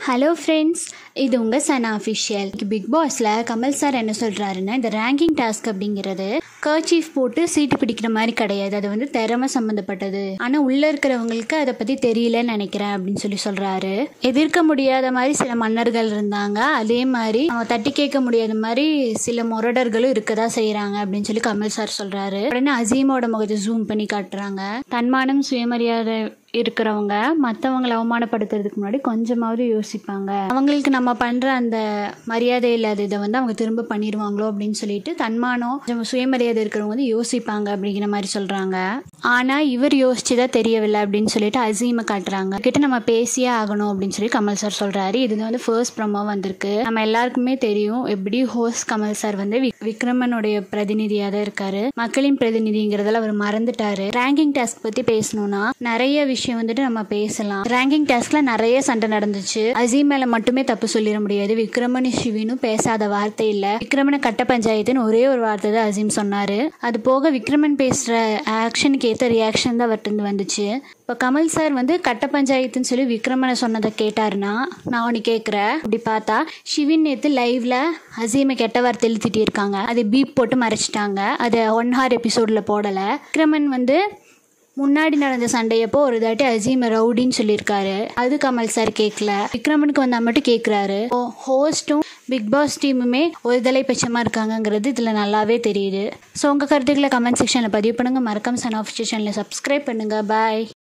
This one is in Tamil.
ஹலோ ஃப்ரெண்ட்ஸ் இது உங்கள் சன் அஃபிஷியல் பிக் பாஸில் கமல் சார் என்ன சொல்கிறாருன்னா இந்த ரேங்கிங் டாஸ்க் அப்படிங்கிறது கர்ச்சீஃப் போட்டு சீட்டு பிடிக்கிற மாதிரி கிடையாது அது வந்து திறமை சம்மந்தப்பட்டது ஆனால் உள்ளே இருக்கிறவங்களுக்கு அதை பற்றி தெரியலன்னு நினைக்கிறேன் அப்படின்னு சொல்லி சொல்கிறாரு எதிர்க்க முடியாத மாதிரி சில மன்னர்கள் இருந்தாங்க அதே மாதிரி அவங்க தட்டி கேட்க முடியாத மாதிரி சில முரடர்களும் இருக்க தான் செய்கிறாங்க அப்படின்னு சொல்லி கமல் சார் சொல்கிறாரு உடனே அசீமோட முகத்தை ஜூம் பண்ணி காட்டுறாங்க தன்மானம் சுயமரியாதை இருக்கிறவங்க மற்றவங்களை அவமானப்படுத்துறதுக்கு முன்னாடி கொஞ்சமாவது யோசிப்பாங்க அவங்களுக்கு நம்ம பண்ணுற அந்த மரியாதை இல்லாத இதை வந்து அவங்க திரும்ப பண்ணிடுவாங்களோ அப்படின்னு சொல்லிட்டு தன்மானம் கொஞ்சம் சுயமரியாதை இருக்கிறவங்க வந்து யோசிப்பாங்க அப்படிங்கிற மாதிரி சொல்கிறாங்க ஆனால் இவர் யோசிச்சுதா தெரியவில்லை அப்படின்னு சொல்லிட்டு அசீமை காட்டுறாங்க கிட்ட நம்ம பேசியே ஆகணும் அப்படின்னு சொல்லி கமல் சார் சொல்கிறாரு இது வந்து ஃபர்ஸ்ட் ப்ரமோ வந்திருக்கு நம்ம எல்லாருக்குமே தெரியும் எப்படி ஹோஸ்ட் கமல் சார் வந்து விக்- விக்ரமனுடைய பிரதிநிதியாக தான் இருக்காரு மக்களின் பிரதிநிதிங்கிறதுல அவர் மறந்துட்டாரு ரேங்கிங் டாஸ்க் பற்றி பேசணும்னா நிறைய விஷயம் வந்துட்டு நம்ம பேசலாம் ரேங்கிங் டாஸ்க்ல நிறைய சண்டை நடந்துச்சு அசீம் மேல மட்டுமே தப்பு சொல்லிட முடியாது விக்ரமன் சிவினும் பேசாத வார்த்தை இல்ல விக்ரமனை கட்ட பஞ்சாயத்துன்னு ஒரே ஒரு வார்த்தை தான் அசீம் சொன்னாரு அது போக விக்ரமன் பேசுற ஆக்ஷனுக்கு ஏற்ற ரியாக்ஷன் தான் அவர்கிட்ட இருந்து வந்துச்சு இப்போ கமல் சார் வந்து கட்ட பஞ்சாயத்துன்னு சொல்லி விக்ரமனை சொன்னதை கேட்டாருன்னா நான் ஒன்று கேட்குறேன் அப்படி பார்த்தா ஷிவின் நேற்று லைவ்ல அசீமை கெட்ட வார்த்தையில் திட்டியிருக்காங்க அதை பீப் போட்டு மறைச்சிட்டாங்க அதை ஒன் ஹார் எபிசோடில் போடலை விக்ரமன் வந்து முன்னாடி நடந்த சண்டையப்போ ஒரு தாட்டி அசீம் ரவுடின்னு சொல்லியிருக்காரு அது கமல் சார் கேட்கல விக்ரமனுக்கு வந்தால் மட்டும் கேட்குறாரு ஹோஸ்ட்டும் பிக் பாஸ் டீமுமே ஒரு தலை பட்சமாக இருக்காங்கங்கிறது இதில் நல்லாவே தெரியுது ஸோ உங்கள் கருத்துக்களை கமெண்ட் செக்ஷனில் பதிவு பண்ணுங்கள் மறக்காம சன் ஆஃப் சேனலில் சப்ஸ்கிரைப் பண்ணுங்கள் பாய்